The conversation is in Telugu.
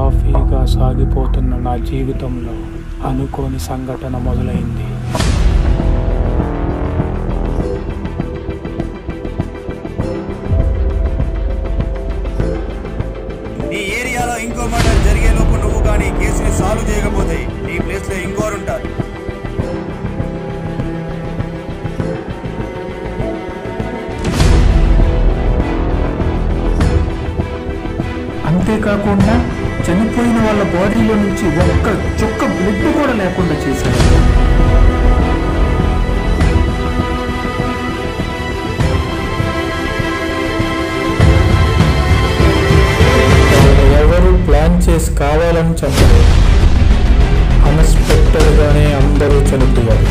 సాఫీగా సాగిపోతున్న నా జీవితంలో అనుకోని సంఘటన మొదలైంది నీ ఏరియాలో ఇంకో మర్డర్ జరిగే లోపు నువ్వు కానీ కేసుని సాల్వ్ చేయకపోతే నీ ప్లేస్ లో ఇంకోరు ఉంటారు అంతేకాకుండా చనిపోయిన వాళ్ళ బాడీలో నుంచి ఒక్క చుక్క బ్లడ్ కూడా లేకుండా చేశారు వాళ్ళని ఎవరు ప్లాన్ చేసి కావాలని చంపలేదు అన్ఎక్స్పెక్టెడ్గానే అందరూ చనిపోయారు